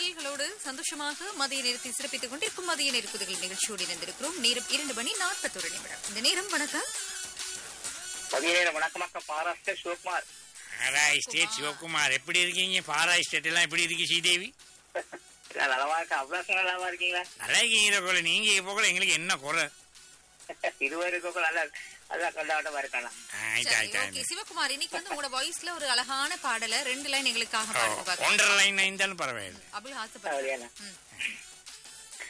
பாடல்களோடு சந்தோஷமாக மதிய நேரத்தை சிறப்பித்துக் கொண்டிருக்கும் மதிய நெருக்குதல் நிகழ்ச்சியோடு இணைந்திருக்கிறோம் நேரம் இரண்டு மணி நாற்பத்தொரு நிமிடம் இந்த நேரம் வணக்கம் பதினேழு வணக்கம் வணக்கம் மகாராஷ்டிரா சிவகுமார் பாரா ஸ்டேட் சிவகுமார் எப்படி இருக்கீங்க பாரா ஸ்டேட் எல்லாம் எப்படி இருக்கு ஸ்ரீதேவி நான் நலமா இருக்கேன் அவ்வளவு நலமா இருக்கீங்களா நல்லா இருக்கீங்க போல நீங்க இப்போ கூட எங்களுக்கு என்ன குறை இருவருக்கும் நல்லா அதான் கொண்டாட்டமா இருக்கலாம் ஆ, ஆயிட்டா சரி, ஆயிட்டா ஓகே சிவகுமார் இன்னைக்கு வந்து உங்களோட வாய்ஸ்ல ஒரு அழகான பாடலை ரெண்டு லைன் எங்களுக்காக பாடுங்க பாருங்க ஒன்றரை லைன் இருந்தாலும் பரவாயில்லை அபுல் ஆசைப்படுறேன் அப்படியாண்ணா ம்.